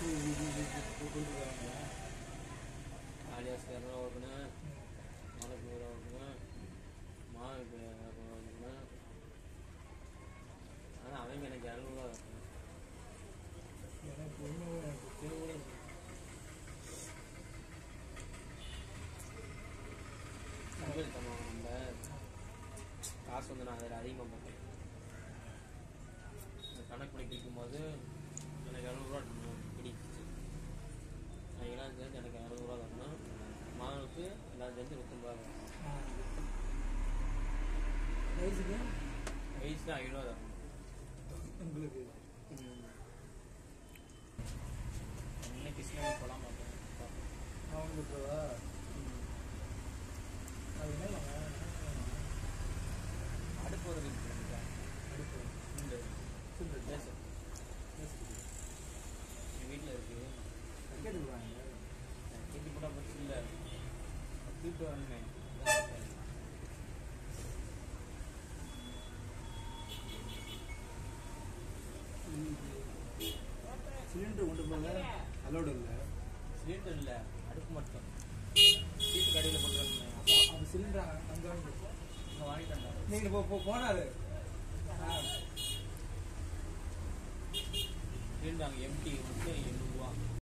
கொடுத்துருக்காங்க ஆலியாஸ்க்கு இரநூறுவா கொடுக்கணும் மனக்கு நூறுரூவா கொடுக்கணும் மாவுக்கு இரநூறுவா கொடுக்கணும் ஆனால் அவன் எனக்கு இரநூறுவா கொடுக்கணும் எனக்கு ஒன்றும் எனக்கு தேவை இல்லை. மொபைல் தருவாங்க நம்ம காசு வந்து நான் அதில் அதிகமாக போட்டேன் இந்த கணக்கு பண்ணி கேட்கும்போது எனக்கு இரநூறுவா பிடிச்சிச்சு நான் எல்லாம் சேர்ந்து எனக்கு இரநூறுவா தரணும் மாவுக்கு எல்லாம் சேர்ந்து நூற்றம்பது ரூபா தரணும் ஆ. வயசுக்கு வயசுல ஐநூறுவா தரணும் உங்களுக்கு இன்னைக்கு கிருஷ்ணகிரி போகலாம் பார்த்தேன் அவங்களுக்கு இப்போவா அது என்ன இல்லைங்க அடுப்பு ஒரு அடுப்பு இந்த சில்லு கேஸ் என் வீட்டில் இருக்கு கக்கெட்டு விடுவாங்க கேட்டு போட்டால் பிரச்சனை இல்லை தூக்கிட்டு வரணுமே சிலிண்டர் கொண்டு போங்க அலோடு இல்லை சிலிண்டர் இல்லை அடுப்பு மட்டும் சீட்டு கடையில் போட்டுருந்தேன் அது சிலிண்டர் அங்கே வாங்கி அங்கே வாங்கிட்டு வந்தேன் நீங்கள் இப்போ இப்போ போனாரு சிலிண்டர் அங்கே எம்டி மட்டும் எண்ணூறுவா